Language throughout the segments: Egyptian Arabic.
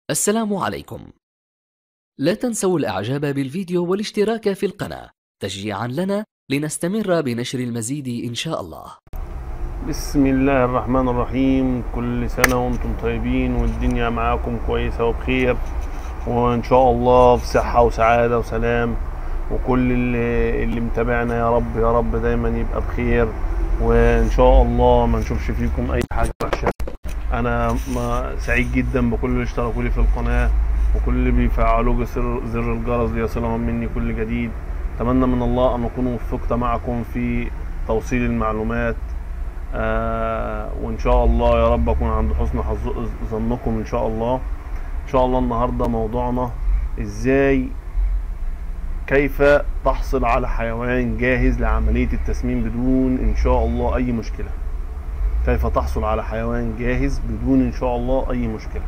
السلام عليكم لا تنسوا الاعجاب بالفيديو والاشتراك في القناة تشجيعا لنا لنستمر بنشر المزيد ان شاء الله بسم الله الرحمن الرحيم كل سنة وانتم طيبين والدنيا معاكم كويسة وبخير وان شاء الله في صحة وسعادة وسلام وكل اللي, اللي متابعنا يا رب يا رب دايما يبقى بخير وان شاء الله ما نشوفش فيكم اي حاجة وحشة انا ما سعيد جدا بكل اللي اشتركوا لي في القناة وكل اللي بيفعلوا زر, زر الجرس ليصلهم مني كل جديد اتمنى من الله ان اكون وفقت معكم في توصيل المعلومات آه وان شاء الله يا رب اكون عند حسن حظ- ظنكم ان شاء الله ان شاء الله النهارده موضوعنا ازاي كيف تحصل على حيوان جاهز لعملية التسمين بدون ان شاء الله اي مشكلة كيف تحصل على حيوان جاهز بدون ان شاء الله اي مشكلة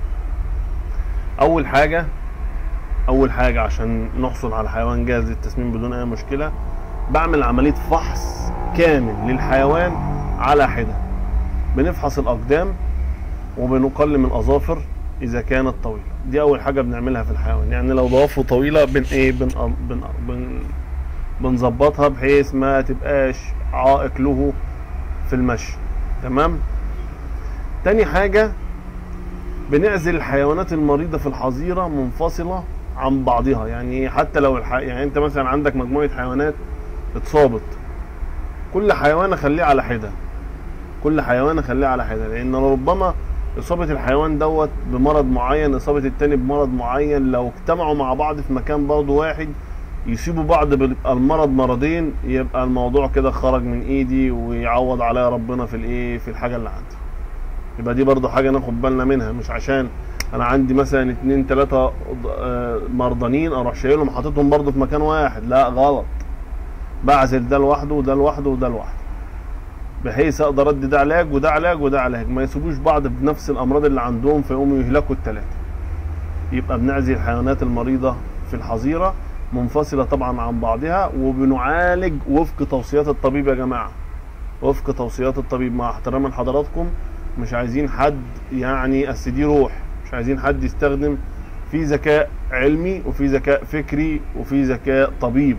اول حاجة اول حاجة عشان نحصل على حيوان جاهز للتسمين بدون اي مشكلة بعمل عملية فحص كامل للحيوان على حدة بنفحص الاقدام وبنقل من اظافر اذا كانت طويلة دي اول حاجة بنعملها في الحيوان يعني لو ضوافره طويلة بن ايه بن بن بن بنظبطها بحيث ما تبقاش عائق له في المشي تمام تاني حاجة بنعزل الحيوانات المريضة في الحظيرة منفصلة عن بعضها يعني حتى لو الح... يعني انت مثلا عندك مجموعة حيوانات اتصابت كل حيوان اخليه على حدة كل حيوان اخليه على حدة لان ربما اصابة الحيوان دوت بمرض معين اصابة التاني بمرض معين لو اجتمعوا مع بعض في مكان برضه واحد يسيبوا بعض بالمرض مرضين يبقى الموضوع كده خرج من ايدي ويعوض عليا ربنا في الايه في الحاجة اللي عندي يبقى دي برضه حاجة ناخد بالنا منها مش عشان انا عندي مثلا اتنين تلاتة آه، مرضانين اروح شايلهم حاططهم برضه في مكان واحد لا غلط بعزل ده لوحده وده لوحده وده لوحده بحيث اقدر ادي ده علاج وده علاج وده علاج ما يسيبوش بعض بنفس الامراض اللي عندهم فيقوموا يهلكوا التلاتة يبقى بنعزل الحيوانات المريضة في الحظيرة منفصلة طبعا عن بعضها وبنعالج وفق توصيات الطبيب يا جماعة وفق توصيات الطبيب مع احترام لحضراتكم مش عايزين حد يعني أس دي روح مش عايزين حد يستخدم في ذكاء علمي وفي ذكاء فكري وفي ذكاء طبيب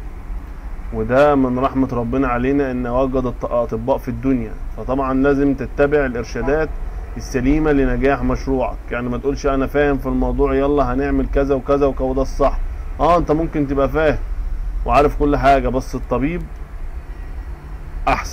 وده من رحمة ربنا علينا ان وجد الط- اطباء في الدنيا فطبعا لازم تتبع الارشادات السليمة لنجاح مشروعك يعني ما تقولش انا فاهم في الموضوع يلا هنعمل كذا وكذا وكذا وده الصح اه انت ممكن تبقى فاهم وعارف كل حاجة بس الطبيب احسن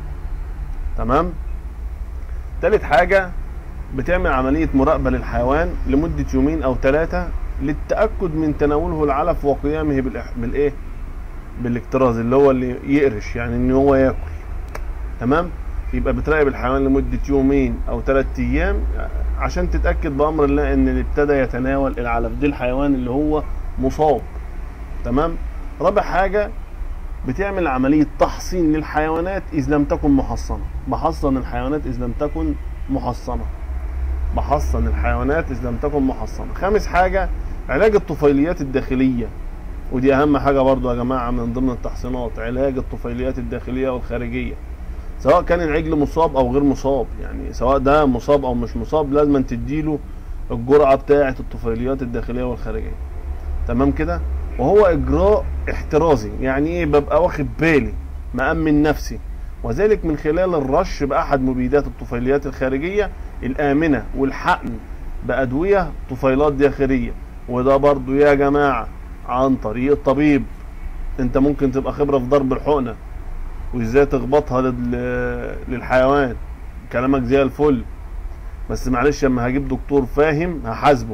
تمام تالت حاجة بتعمل عملية مراقبة للحيوان لمدة يومين أو ثلاثة للتأكد من تناوله العلف وقيامه بالإح... بالإيه؟ بالاكتراث اللي هو اللي يقرش يعني إن هو ياكل تمام؟ يبقى بتراقب الحيوان لمدة يومين أو ثلاث أيام عشان تتأكد بأمر الله إن اللي ابتدى يتناول العلف دي الحيوان اللي هو مصاب تمام؟ رابع حاجة بتعمل عملية تحصين للحيوانات إذ لم تكن محصنة بحصن الحيوانات إذ لم تكن محصنة بحصن الحيوانات إذ لم تكن محصنة خامس حاجة علاج الطفيليات الداخلية ودي أهم حاجة برضو يا جماعة من ضمن التحصينات علاج الطفيليات الداخلية والخارجية سواء كان العجل مصاب أو غير مصاب يعني سواء ده مصاب أو مش مصاب لازم تديله الجرعة بتاعة الطفيليات الداخلية والخارجية تمام كده وهو إجراء احترازي يعني إيه ببقى واخد بالي مأمن نفسي وذلك من خلال الرش بأحد مبيدات الطفيليات الخارجية الآمنة والحقن بأدوية طفيلات داخلية وده برضو يا جماعة عن طريق الطبيب انت ممكن تبقى خبرة في ضرب الحقنة وازاي تخبطها لل- للحيوان كلامك زي الفل بس معلش لما هجيب دكتور فاهم هحاسبه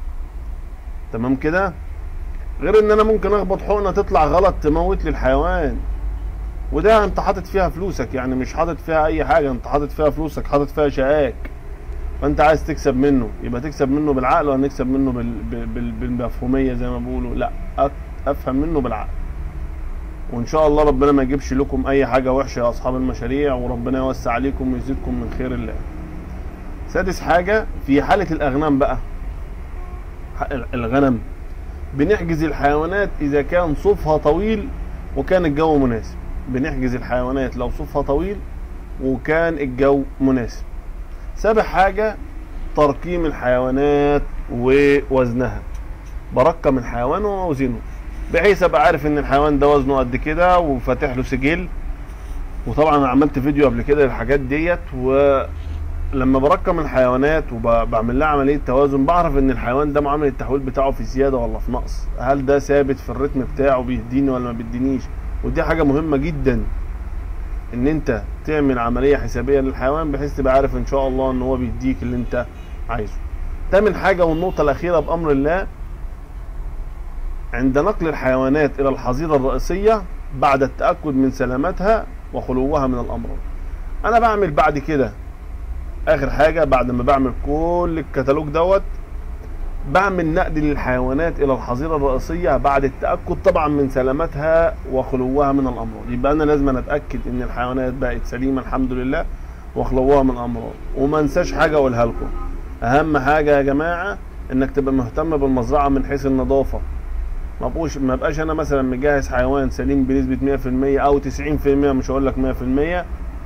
تمام كده غير ان انا ممكن اخبط حقنة تطلع غلط تموت لي الحيوان وده انت حاطط فيها فلوسك يعني مش حاطط فيها اي حاجه انت حاطط فيها فلوسك حاطط فيها شقاك فانت عايز تكسب منه يبقى تكسب منه بالعقل ولا نكسب منه بال... بال... بال... بالمفهوميه زي ما بيقولوا لا أ- افهم منه بالعقل وان شاء الله ربنا ما يجيبش لكم اي حاجه وحشه يا اصحاب المشاريع وربنا يوسع عليكم ويزيدكم من خير الله سادس حاجه في حاله الاغنام بقى ح- الغنم بنحجز الحيوانات اذا كان صوفها طويل وكان الجو مناسب بنحجز الحيوانات لو صوفها طويل وكان الجو مناسب سابع حاجة ترقيم الحيوانات ووزنها برقم الحيوان ووزنه بحيث ابقى عارف ان الحيوان ده وزنه قد كده وفاتح له سجل وطبعا انا عملت فيديو قبل كده للحاجات ديت ولما برقم الحيوانات وبعمل لها عمليه توازن بعرف ان الحيوان ده معامل التحويل بتاعه في زياده ولا في نقص هل ده ثابت في الريتم بتاعه بيديني ولا ما بيدينيش ودي حاجه مهمه جدا ان انت تعمل عمليه حسابيه للحيوان بحيث تبقى عارف ان شاء الله ان هو بيديك اللي انت عايزه تامن حاجه والنقطه الاخيره بامر الله عند نقل الحيوانات الى الحظيره الرئيسيه بعد التاكد من سلامتها وخلوها من الامراض انا بعمل بعد كده اخر حاجه بعد ما بعمل كل الكتالوج دوت بعمل نقل للحيوانات الى الحظيره الرئيسيه بعد التاكد طبعا من سلامتها وخلوها من الامراض يبقى انا لازم اتاكد ان الحيوانات بقت سليمه الحمد لله وخلوها من الامراض وما انساش حاجه اقولها لكم اهم حاجه يا جماعه انك تبقى مهتم بالمزرعه من حيث النظافه ما بقوش ما بقاش انا مثلا مجهز حيوان سليم بنسبه 100% او 90% مش هقول لك 100%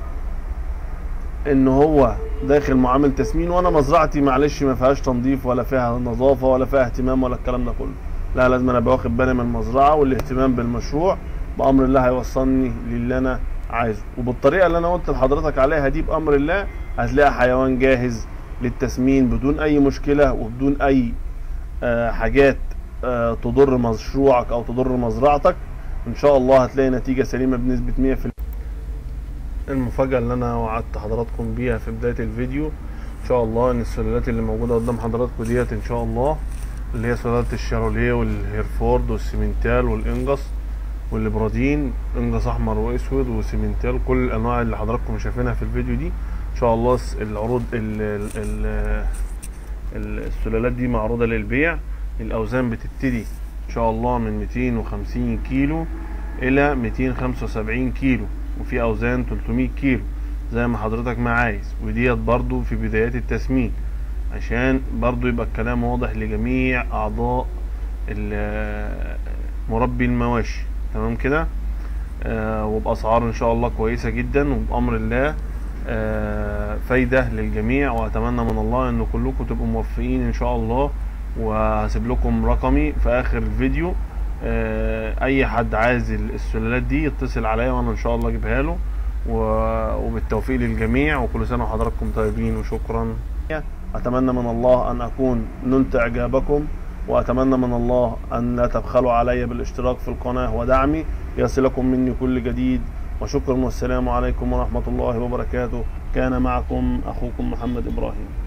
ان هو داخل معامل تسمين وانا مزرعتي معلش ما فيهاش تنظيف ولا فيها نظافه ولا فيها اهتمام ولا الكلام ده كله لا لازم انا واخد بالي من المزرعه والاهتمام بالمشروع بامر الله هيوصلني للي انا عايزه وبالطريقه اللي انا قلت لحضرتك عليها دي بامر الله هتلاقي حيوان جاهز للتسمين بدون اي مشكله وبدون اي آه حاجات آه تضر مشروعك او تضر مزرعتك ان شاء الله هتلاقي نتيجه سليمه بنسبه 100% المفاجأة اللي أنا وعدت حضراتكم بيها في بداية الفيديو إن شاء الله إن السلالات اللي موجودة قدام حضراتكم ديت إن شاء الله اللي هي سلالة الشاروليه والهيرفورد والسيمنتال والإنجس والليبرادين إنجس أحمر وأسود وسيمنتال كل الأنواع اللي حضراتكم شايفينها في الفيديو دي إن شاء الله العروض ال ال ال السلالات دي معروضة للبيع الأوزان بتبتدي إن شاء الله من 250 كيلو إلى 275 كيلو وفي اوزان 300 كيلو زي ما حضرتك ما عايز وديت برضو في بدايات التسمين عشان برضو يبقى الكلام واضح لجميع اعضاء مربي المواشي تمام كده آه وباسعار ان شاء الله كويسه جدا وبامر الله آه فايده للجميع واتمنى من الله ان كلكم تبقوا موفقين ان شاء الله وهسيب لكم رقمي في اخر الفيديو اي حد عايز السلالات دي يتصل عليا وانا ان شاء الله اجيبها له وبالتوفيق للجميع وكل سنه وحضراتكم طيبين وشكرا اتمنى من الله ان اكون نلت اعجابكم واتمنى من الله ان لا تبخلوا علي بالاشتراك في القناه ودعمي يصلكم مني كل جديد وشكرا والسلام عليكم ورحمه الله وبركاته كان معكم اخوكم محمد ابراهيم